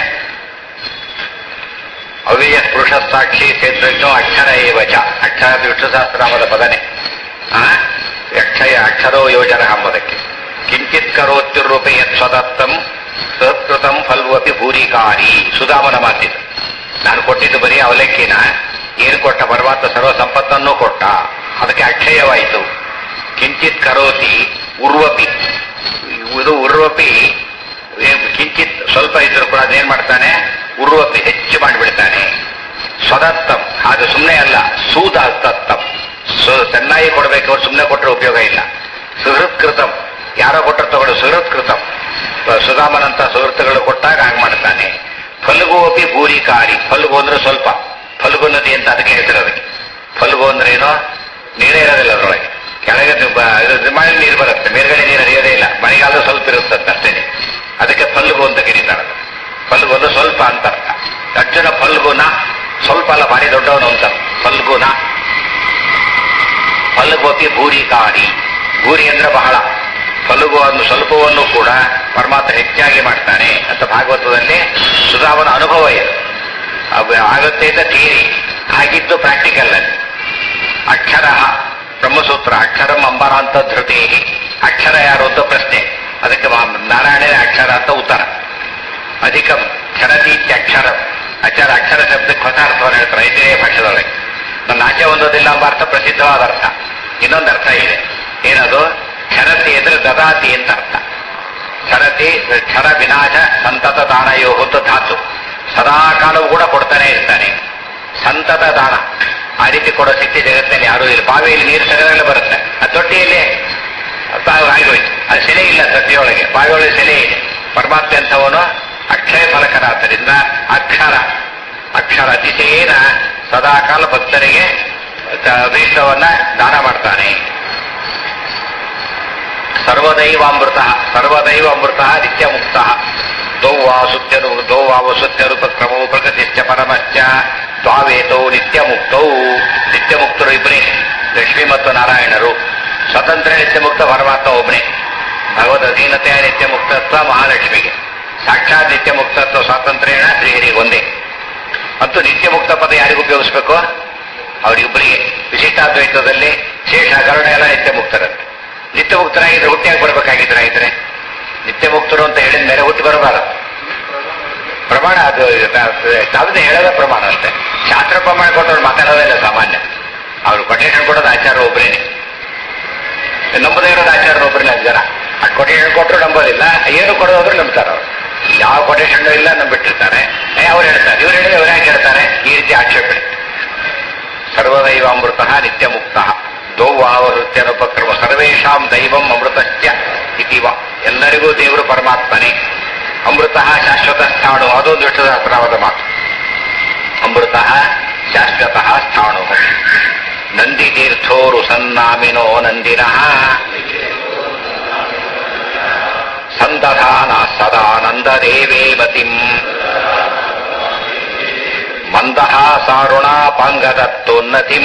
A: ಅವ್ಯಯ ಪುರುಷ ಸಾಕ್ಷಿ ಕ್ಷೇತ್ರಜ್ಞೋ ಅಕ್ಷರ ಏವಚ ಅಕ್ಷರ ವಿಷ್ಣು ಸಹಸ್ರನಾಮದ ಪದನೆ ಆ ಅಕ್ಷಯ ಅಕ್ಷರೋ ಯೋಜನ ಎಂಬುದಕ್ಕೆ ಕಿಂಚಿತ್ ಕರೋತ್ಯುರೂಪೆ ಯತ್ ಸ್ವದತ್ತಂ ಸತ್ಕೃತಂ ಫಲ್ವಪಿ ಭೂರಿಕಾರಿ ಸುಧಾಮನ ಮಾತಿದ್ದು ನಾನು ಕೊಟ್ಟಿದ್ದು ಬರೀ ಅವಲಕ್ಕಿನ ಏನು ಕೊಟ್ಟ ಪರಮಾತ್ಮ ಸರ್ವ ಸಂಪತ್ತನ್ನು ಕೊಟ್ಟ ಅದಕ್ಕೆ ಅಕ್ಷಯವಾಯಿತು ಕಿಂಚಿತ್ ಕರೋತಿ ಉರ್ವಪಿ ಇದು ಉರ್ವಪಿ ಏ- ಕಿಂಚಿತ್ ಸ್ವಲ್ಪ ಇದ್ರೂ ಕೂಡ ಅದೇನ್ ಮಾಡ್ತಾನೆ ಉರ್ವಪಿ ಹೆಚ್ಚು ಮಾಡಿಬಿಡ್ತಾನೆ ಸ್ವದತ್ತಂ ಅದು ಸುಮ್ಮನೆ ಅಲ್ಲ ಸೂದತ್ತಂ ಸು ಚೆನ್ನಾಗಿ ಕೊಡ್ಬೇಕು ಅವ್ರು ಸುಮ್ಮನೆ ಕೊಟ್ಟರೆ ಉಪಯೋಗ ಇಲ್ಲ ಸುಹೃತ್ಕೃತಂ ಯಾರೋ ಕೊಟ್ಟರು ತಗೊಳ್ಳು ಸುಹೃತ್ಕೃತಂ ಸುಧಾಮನಂತ ಸುಹೃತ್ತುಗಳು ಕೊಟ್ಟಾಗ ಹಾಗೆ ಮಾಡ್ತಾನೆ ಫಲ್ಗು ಅಪಿ ಭೂರಿಕಾರಿ ಫಲ್ಗು ಅಂದ್ರೆ ಸ್ವಲ್ಪ ಫಲ್ಗು ನದಿ ಅಂತ ಅದಕ್ಕೆ ಹೇಳ್ತಾರೆ ಅದಕ್ಕೆ ಫಲ್ಗು ಅಂದ್ರೆ ಏನೋ ನೀರೇ ಇರೋದಿಲ್ಲ ಅದರೊಳಗೆ ಕೆಳಗೆ ದು- ಬ- ಇದು ಮಳೆ ನೀರು ಬರುತ್ತೆ ಮೇಲ್ಗಡೆ ನೀರು ಹರಿಯೋದೇ ಇಲ್ಲ ಮಳೆಗಾಲ ಸ್ವಲ್ಪ ಇರುತ್ತಂತ ಅಷ್ಟೇ ಅದಕ್ಕೆ ಫಲ್ಗು ಅಂತ ಕರೀತಾರೆ ಅದು. ಫಲ್ಗು ಅಂದ್ರೆ ಸ್ವಲ್ಪ ಅಂತ ಅರ್ಥ ಅರ್ಜುನ ಫಲ್ಗುನ ಸ್ವಲ್ಪ ಅಲ್ಲ ಭಾರಿ ದೊಡ್ಡವನು ಅಂತ ಫಲ್ಗುನ ಫಲ್ಗೋಪಿ ಭೂರಿಕಾರಿ ಭೂರಿ ಅಂದ್ರೆ ಬಹಳ ಫಲುಗು ಒಂದು ಸ್ವಲ್ಪವನ್ನು ಕೂಡ ಪರಮಾತ್ಮ ಹೆಚ್ಚಾಗಿ ಮಾಡ್ತಾನೆ ಅಂತ ಭಾಗವತದಲ್ಲಿ ಸುಧಾವನ ಅನುಭವ ಇದು ಅದು ಆಗುತ್ತೆ ಅಂತ ಥಿಯರಿ ಆಗಿದ್ದು ಪ್ರಾಕ್ಟಿಕಲ್ ಅಲ್ಲಿ ಅಕ್ಷರ ಬ್ರಹ್ಮಸೂತ್ರ ಅಕ್ಷರಂ ಅಂಬರಾಂತ ಧೃತಿ ಅಕ್ಷರ ಯಾರು ಅಂತ ಪ್ರಶ್ನೆ ಅದಕ್ಕೆ ಮಾ- ನಾರಾಯಣನೇ ಅಕ್ಷರ ಅಂತ ಉತ್ತರ ಅಧಿಕಂ ಕ್ಷರತೀತ್ಯ ಅಕ್ಷರಂ ಅಕ್ಷರ ಅಕ್ಷರ ಶಬ್ದಕ್ಕೆ ಹೊಸ ಅರ್ಥವನ್ನು ಹೇಳ್ತಾರೆ ಐದನೇ ಭಾಷೆದೊಳಗೆ ನನ್ನ ಆಚೆ ಒಂದೋದಿಲ್ಲ ಎಂಬ ಅರ್ಥ ಪ್ರಸಿದ್ಧವಾದ ಅರ್ಥ ಇನ್ನೊಂದು ಅರ್ಥ ಇದೆ ಏನದು ಕ್ಷರತಿ ಅಂದ್ರೆ ದದಾತಿ ಅಂತ ಅರ್ಥ ಕ್ಷರತಿ ಕ್ಷರ ವಿನಾಶ ಸಂತತ ದಾನಯೋ ಹೊತ್ತು ಧಾತು ಸದಾ ಕಾಲವೂ ಕೂಡ ಕೊಡ್ತಾನೆ ಇರ್ತಾನೆ ಸಂತತ ದಾನ ಆ ರೀತಿ ಕೊಡೋ ಶಕ್ತಿ ಜಗತ್ತಿನಲ್ಲಿ ಯಾರೂ ಇಲ್ಲ ಬಾವಿಯಲ್ಲಿ ನೀರು ಸರಿಯಾಗಲೇ ಬರುತ್ತೆ ಆ ತೊಟ್ಟಿಯಲ್ಲಿ ತಾವು ಆಗೋಯ್ತು ಅದು ಸೆಲೆ ಇಲ್ಲ ತೊಟ್ಟಿಯೊಳಗೆ ಬಾವಿಯೊಳಗೆ ಸೆಲೆ ಇದೆ ಪರಮಾತ್ಮ ಅಂತವನು ಅಕ್ಷಯ ಫಲಕರಾದ್ದರಿಂದ ಅಕ್ಷರ ಅಕ್ಷರ ಅತಿಶಯೇನ ಸದಾಕಾಲ ಭಕ್ತರಿಗೆ ತ- ಅಭೀಷ್ಟವನ್ನ ದಾನ ಮಾಡ್ತಾನೆ ಸರ್ವದೈವಾಮೃತ ಸರ್ವದೈವಾಮೃತ ನಿತ್ಯ ಮುಕ್ತ ದೌ ವಾ ಸುತ್ಯರು ದೌ ವಾವ ಸುತ್ಯರುಪಕ್ರಮೋ ಪ್ರಗತಿಶ್ಚ ಪರಮಶ್ಚ ದ್ವಾವೇತೌ ನಿತ್ಯ ಮುಕ್ತೌ ನಿತ್ಯ ಮುಕ್ತರು ಇಬ್ಬರೇ ಲಕ್ಷ್ಮಿ ಮತ್ತು ನಾರಾಯಣರು ಸ್ವತಂತ್ರ ನಿತ್ಯ ಮುಕ್ತ ಪರಮಾತ್ಮ ಒಬ್ಬನೇ ಭಗವದ್ ಅಧೀನತೆಯ ನಿತ್ಯ ಮುಕ್ತತ್ವ ಮಹಾಲಕ್ಷ್ಮಿಗೆ ಸಾಕ್ಷಾತ್ ನಿತ್ಯ ಮುಕ್ತತ್ವ ಸ್ವಾತಂತ್ರ್ಯನ ಶ್ರೀಹರಿಗೆ ಒಂದೇ ಮತ್ತು ನಿತ್ಯ ಮುಕ್ತ ಪದ ಯಾರಿಗೂ ಉಪಯೋಗಿಸ್ಬೇಕು ಅವರಿಬ್ಬರಿಗೆ ವಿಶಿಷ್ಟಾದ್ವೈತದಲ್ಲಿ ಶೇಷ ಗರುಡ ಎಲ್ಲ ನಿತ್ಯ ಮುಕ್ತರಂತೆ ನಿತ್ಯ ಮುಕ್ತರಾಗಿದ್ರೆ ಹುಟ್ಟಿಯಾಗಿ ಬರ್ಬೇಕಾಗಿದ್ರೆ ಇದ್ರೆ ನಿತ್ಯ ಮುಕ್ತರು ಅಂತ ಹೇಳಿದ ಮೇಲೆ ಹುಟ್ಟಿ ಬರಬಾರದು ಪ್ರಮಾಣ ಅದು ಯಾವುದೇ ಹೇಳೋದ ಪ್ರಮಾಣ ಅಷ್ಟೇ ಶಾಸ್ತ್ರ ಪ್ರಮಾಣ ಕೊಟ್ಟವ್ರು ಮಾತಾಡೋದಿಲ್ಲ ಸಾಮಾನ್ಯ ಅವ್ರು ಕೊಟೇಶನ್ ಕೊಡೋದು ಆಚಾರ ಒಬ್ಬರೇನೆ ನಂಬದೇ ಇರೋದು ಆಚಾರ ಒಬ್ಬರೇ ಜನ ಆ ಕೊಟೇಶನ್ ಕೊಟ್ಟರು ನಂಬೋದಿಲ್ಲ ಏನು ಕೊಡೋದ್ರು ನಂಬ್ತಾರೆ ಅವರು ಯಾವ ಕೊಟೇಶನ್ ಇಲ್ಲ ನಂಬಿಟ್ಟಿರ್ತಾರೆ ಏ, ಅವ್ರು ಹೇಳ್ತಾರೆ ಇವ್ರು ಹೇಳಿದ್ರೆ ಅವ್ರು ಯಾಕೆ ಹೇಳ್ತಾರೆ ಈ ರೀತಿ ಆಕ್ಷೇಪಣೆ ಸರ್ವದೈವಾಮೃತ ನಿತ್ಯ ಮುಕ್ತ ದೌವಾವೃತ್ಯನುಪಕ್ರಮ ಸರ್ವೇಷಾಂ ದೈವಂ ಅಮೃತಸ್ಯ ಇತಿವ ಎಲ್ಲರಿಗೂ ದೇವರು ಪರಮಾತ್ಮನೇ ಅಮೃತ ಶಾಶ್ವತ ಸ್ಥಾಣು ಅದೊಂದು ವಿಷ್ಣುಸಹಸ್ರವಾದ ಮಾತು ಅಮೃತ ಶಾಶ್ವತ ಸ್ಥಾಣು ನಂದಿ ತೀರ್ಥೋರು ಸನ್ನಾಮಿನೋ ನಂದಿನಃ ಸಂದಧಾನ ಸದಾನಂದದೇವೇ ಮತಿಂ ಮಂದಃ ಸಾರುಣಾಪಾಂಗದತ್ತೋನ್ನತಿಂ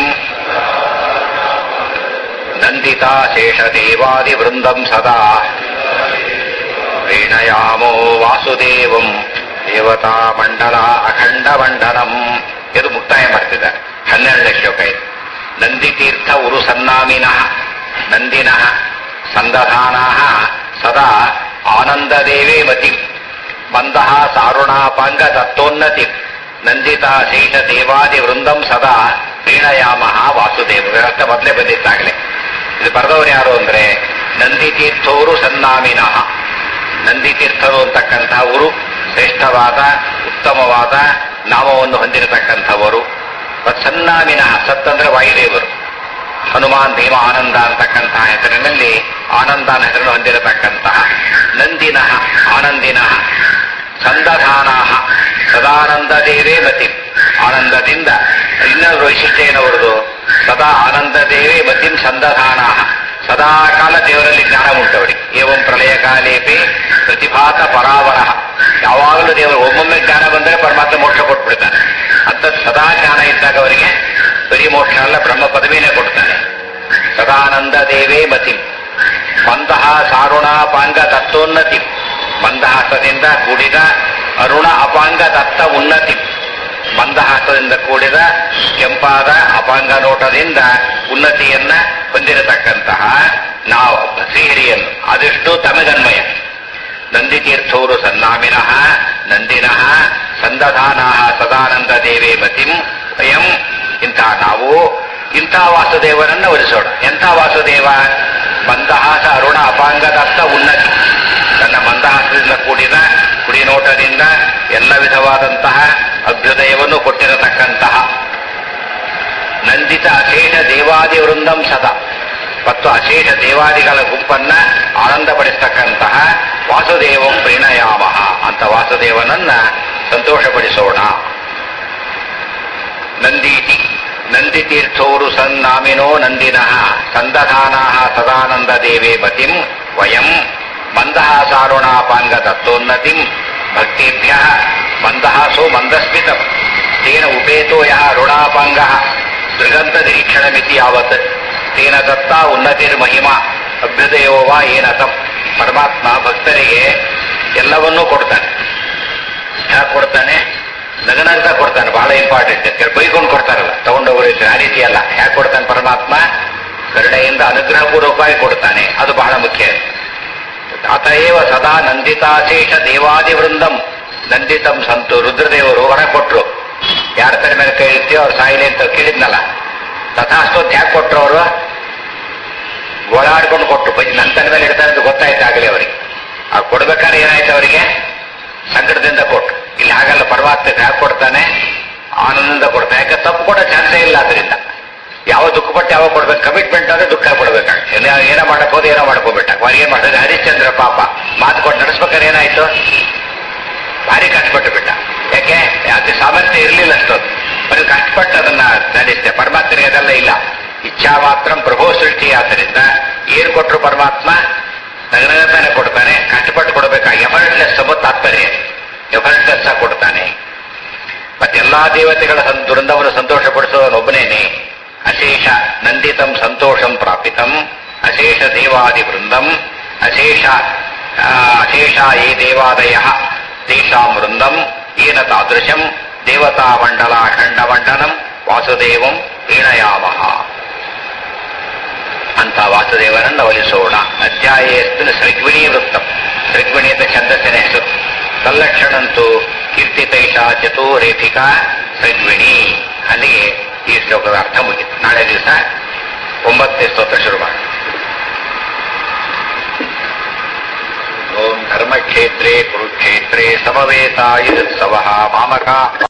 A: ನಂದಿತಾ ಶೇಷದೇವಾದಿ ವೃಂದಂ ಸದಾ ಪ್ರೀಣಯಾಮೋ ವಾಸುದೇವಂ ದೇವತಾ ಮಂಡಲ ಅಖಂಡ ಮಂಡಲಂ ಇದು ಮುಕ್ತಾಯ ಮಾಡ್ತಿದ್ದಾರೆ ಹನ್ನೆರಡನೇ ಶ್ಲೋಕ ಇದು ನಂದಿತೀರ್ಥ ಉರು ಸನ್ನಾಮಿನಃ ನಂದಿನಃ ಸಂದಧಾನಾಃ ಸದಾ ಆನಂದದೇವೇ ಮತಿ ಮಂದಃ ಸಾರುಣಾಪಾಂಗ ದತ್ತೋನ್ನತಿ ನಂದಿತಾ ಶೇಷ ದೇವಾದಿ ವೃಂದಂ ಸದಾ ಪ್ರೀಣಯಾಮ ವಾಸುದೇವ ವ್ಯವಸ್ಥೆ ಮೊದಲೇ ಬಂದಿತ್ತಾಗಲೇ ಇದು ಬರೆದವರು ಯಾರು ಅಂದ್ರೆ ನಂದಿತೀರ್ಥವರು ಸನ್ನಾಮಿನಃ ನಂದಿತೀರ್ಥರು ಅಂತಕ್ಕಂತಹ ಊರು ಶ್ರೇಷ್ಠವಾದ ಉತ್ತಮವಾದ ನಾಮವನ್ನು ಹೊಂದಿರತಕ್ಕಂಥವರು ಮತ್ತು ಸನ್ನಾಮಿನಃ ಸತ್ ಅಂದ್ರೆ ವಾಯುದೇವರು ಹನುಮಾನ್ ಭೀಮ ಆನಂದ ಅಂತಕ್ಕಂತಹ ಹೆಸರಿನಲ್ಲಿ ಆನಂದ ಅನ್ನೋ ಹೆಸರನ್ನು ಹೊಂದಿರತಕ್ಕಂತಹ ನಂದಿನಃ ಆನಂದಿನಃ ಸಂದಧಾನಾಹ ಸದಾನಂದ ದೇವೇ ಮತಿ ಆನಂದದಿಂದ ಇನ್ನೊಂದು ವೈಶಿಷ್ಟ್ಯ ಏನವರದು ಸದಾ ಆನಂದ ದೇವೇ ಮತಿಂ ಸಂದಧಾನಾಹ ಸದಾ ಕಾಲ ದೇವರಲ್ಲಿ ಜ್ಞಾನ ಉಂಟವರಿಗೆ ಏವಂ ಪ್ರಳಯ ಕಾಲೇಪಿ ಪ್ರತಿಭಾತ ಪರಾವರ ಯಾವಾಗಲೂ ದೇವರು ಒಮ್ಮೊಮ್ಮೆ ಜ್ಞಾನ ಬಂದರೆ ಪರಮಾತ್ಮ ಮೋಕ್ಷ ಕೊಟ್ಬಿಡ್ತಾನೆ ಅಂತ ಸದಾ ಜ್ಞಾನ ಇದ್ದಾಗ ಅವರಿಗೆ ಬರೀ ಮೋಕ್ಷ ಅಲ್ಲ ಬ್ರಹ್ಮ ಪದವಿನೇ ಕೊಡ್ತಾನೆ ಸದಾನಂದ ದೇವೇ ಮತಿ ಮಂದಹ ಸಾರುಣ ಅಪಾಂಗ ತತ್ವೋನ್ನತಿ ಮಂದಹಾಸದಿಂದ ಕೂಡಿದ ಅರುಣ ಅಪಾಂಗ ದತ್ತ ಉನ್ನತಿ ಮಂದಹಾಸದಿಂದ ಕೂಡಿದ ಕೆಂಪಾದ ಅಪಾಂಗ ನೋಟದಿಂದ ಉನ್ನತಿಯನ್ನ ಹೊಂದಿರತಕ್ಕಂತಹ ನಾವು ಶ್ರೀಹರಿಯನ್ನು ಅದೆಷ್ಟು ತಮಗನ್ಮಯ ನಂದಿತೀರ್ಥವರು ಸನ್ನಾಮಿನಃ ನಂದಿನಃ ಸಂದಧಾನಾಹ ಸದಾನಂದ ದೇವೇ ಮತಿಂ ವಯಂ ಇಂಥ ನಾವು ಇಂಥ ವಾಸುದೇವನನ್ನ ಒಲಿಸೋಣ ಎಂಥ ವಾಸುದೇವ ಮಂದಹಾಸ ಅರುಣ ಅಪಾಂಗದತ್ತ ಉನ್ನತಿ ತನ್ನ ಮಂದಹಾಸದಿಂದ ಕೂಡಿದ ಕುಡಿನೋಟದಿಂದ ಎಲ್ಲ ವಿಧವಾದಂತಹ ಅಭ್ಯುದಯವನ್ನು ಕೊಟ್ಟಿರತಕ್ಕಂತಹ ನಂದಿತ ಅಶೇಷ ದೇವಾದಿ ವೃಂದಂ ಸದಾ ಮತ್ತು ಅಶೇಷ ದೇವಾದಿಗಳ ಗುಂಪನ್ನ ಆನಂದಪಡಿಸ್ತಕ್ಕಂತಹ ವಾಸುದೇವಂ ಪ್ರೀಣಯಾಮ ಅಂತ ವಾಸುದೇವನನ್ನ ಸಂತೋಷಪಡಿಸೋಣ ನಂದೀತಿ ನಂದಿತೀರ್ಥೋರು ಸನ್ನಾಮಿನೋ ನಂದಿನಃ ಸಂದಧಾನಾಹ ಸದಾನಂದ ದೇವೇ ಮತಿಂ ವಯಂ ಮಂದಹಾಸಾರುಣಾಪಾಂಗ ತತ್ವೋನ್ನತಿಂ ಭಕ್ತಿಭ್ಯ ಮಂದಹಾಸೋ ಮಂದಸ್ಮಿತಂ ತೇನ ಉಪೇತೋ ಯಹ ಋಣಾಪಾಂಗ ದೃಗಂತ ನಿರೀಕ್ಷಣಮಿತಿ ಯಾವತ್ ತೇನ ದತ್ತ ಉನ್ನತಿರ್ಮಹಿಮಾ ಅಭ್ಯುದಯೋ ವಾ ಏನತಂ ಪರಮಾತ್ಮ ಭಕ್ತರಿಗೆ ಎಲ್ಲವನ್ನೂ ಕೊಡ್ತಾನೆ ಯಾಕೆ ಕೊಡ್ತಾನೆ ನಗನಗ್ತಾ ಕೊಡ್ತಾನೆ ಬಹಳ ಇಂಪಾರ್ಟೆಂಟ್ ಬೈಕೊಂಡು ಕೊಡ್ತಾರಲ್ಲ ತಗೊಂಡೋಗ್ರು ಆ ರೀತಿ ಅಲ್ಲ ಯಾಕೆ ಕೊಡ್ತಾನೆ ಪರಮಾತ್ಮ ಕರುಣೆಯಿಂದ ಅನುಗ್ರಹಪೂರ್ವಕವಾಗಿ ಕೊಡ್ತಾನೆ ಅದು ಬಹಳ ಮುಖ್ಯ ಅತಏವ ಸದಾ ನಂದಿತಾಶೇಷ ದೇವಾದಿ ವೃಂದಂ ನಂದಿತಂ ಸಂತು ರುದ್ರದೇವರು ಹೊರ ಕೊಟ್ರು ಯಾರ ತರ ಮೇಲೆ ಕೈ ಇರ್ತೀಯೋ ಅವ್ರು ಸಾಯಿಲಿ ಅಂತ ಕೇಳಿದ್ನಲ್ಲ ತಥಾಸ್ತೋತ್ ಯಾಕೆ ಕೊಟ್ರು ಅವರು ಗೋಳಾಡ್ಕೊಂಡು ಕೊಟ್ಟು ಬೈ ನನ್ನ ತಲೆ ಮೇಲೆ ಇಡ್ತಾರೆ ಅಂತ ಗೊತ್ತಾಯ್ತು ಆಗಲೇ ಅವರಿಗೆ ಆ ಕೊಡ್ಬೇಕಾದ್ರೆ ಏನಾಯ್ತು ಅವರಿಗೆ ಸಂಕಟದಿಂದ ಕೊಟ್ಟು ಇಲ್ಲಿ ಹಾಗಲ್ಲ ಪರಮಾತ್ಮ ಯಾಕೆ ಕೊಡ್ತಾನೆ ಆನಂದದಿಂದ ಕೊಡ್ತಾನೆ ಯಾಕೆ ತಪ್ಪು ಕೊಡೋ ಚಾನ್ಸೇ ಇಲ್ಲ ಅದರಿಂದ ಯಾವ ದುಃಖ ಪಟ್ಟು ಯಾವಾಗ ಕೊಡ್ಬೇಕು ಕಮಿಟ್ಮೆಂಟ್ ಅಂದ್ರೆ ದುಃಖ ಕೊಡ್ಬೇಕಾಗ ಏನೋ ಮಾಡಕ್ ಹೋದ್ರೆ ಏನೋ ಮಾಡ್ಕೋಬಿಟ್ಟ ಅವ್ರಿಗೆ ಏನ್ ಮಾಡಿದ್ರೆ ಹರಿಶ್ಚಂದ್ರ ಪಾಪ ಮಾತು ಕೊಟ್ಟು ನಡೆಸ್ಬೇಕಾದ್ರೆ ಏನಾಯ್ತು ಭಾರಿ ಕಷ್ಟಪಟ್ಟು ಬಿಟ್ಟ ಯಾಕೆ ಯಾಕೆ ಸಾಮರ್ಥ್ಯ ಇರಲಿಲ್ಲ ಅಷ್ಟೊಂದು ಬರೀ ಕಷ್ಟಪಟ್ಟು ಅದನ್ನ ನಡೆಸ್ತೆ ಪರಮಾತ್ಮನಿಗೆ ಅದೆಲ್ಲ ಇಲ್ಲ ಇಚ್ಛಾ ಮಾತ್ರ ಪ್ರಭೋ ಸೃಷ್ಟಿ ಆದ್ದರಿಂದ ಏನ್ ಕೊಟ್ರು ಪರಮಾತ್ಮ ನಗನಗತಾನೆ ಕೊಡ್ತಾನೆ ಕಷ್ಟಪಟ್ಟು ಕೊಡಬೇಕಾಗಿ ಎಫರ್ಟ್ಲೆಸ್ ಎಂಬ ತಾತ್ಪರ್ಯ ಎಫರ್ಟ್ಲೆಸ್ ಕೊಡ್ತಾನೆ ಮತ್ತೆಲ್ಲಾ ದೇವತೆಗಳ ಸಂ- ದುರಂದವನ್ನು ಸಂತೋಷಪಡಿಸುವವನೊಬ್ಬನೇನೆ ಅಶೇಷ ನಂದಿತಂ ಸಂತೋಷಂ ಪ್ರಾಪಿತಂ ಅಶೇಷ ದೇವಾದಿ ವೃಂದಂ ಅಶೇಷ ಆ, ಅಶೇಷ ಯೇ ದೇವಾದಯ ತೇಷಾಂ ವೃಂದಂ ಏನ ತಾದೃಶಂ ದೇವತಾ ಮಂಡಲ ಖಂಡ ಮಂಡನಂ ವಾಸುದೇವಂ ಪ್ರೀಣಯಾಮಃ ಅಂತ ವಾಸುದೇವನನ್ನು ಒಲಿಸೋಣ ಅಧ್ಯಾಯಸ್ತಿನ ಸೃಗ್ವಿಣಿ ವೃತ್ತಂ ಸೃಗ್ವಿಣಿ ಅಂತ ಛಂದಸ್ಸಿನ ಹೆಸರು ತಲ್ಲಕ್ಷಣಂತೂ ಕೀರ್ತಿತೈಷ ಚತುರೇಫಿಕಾ ಸೃಗ್ವಿಣಿ ಅಲ್ಲಿಗೆ ಈ ಶ್ಲೋಕದ ಅರ್ಥ ಮುಗಿತು ನಾಳೆ ದಿವಸ ಒಂಬತ್ತನೇ ಸ್ತೋತ್ರ ಶುರು ಮಾಡಿ ಓಂ ಧರ್ಮಕ್ಷೇತ್ರೇ ಕುರುಕ್ಷೇತ್ರೇ ಸಮವೇತಾಯುತ್ಸವ ಮಾಮಕ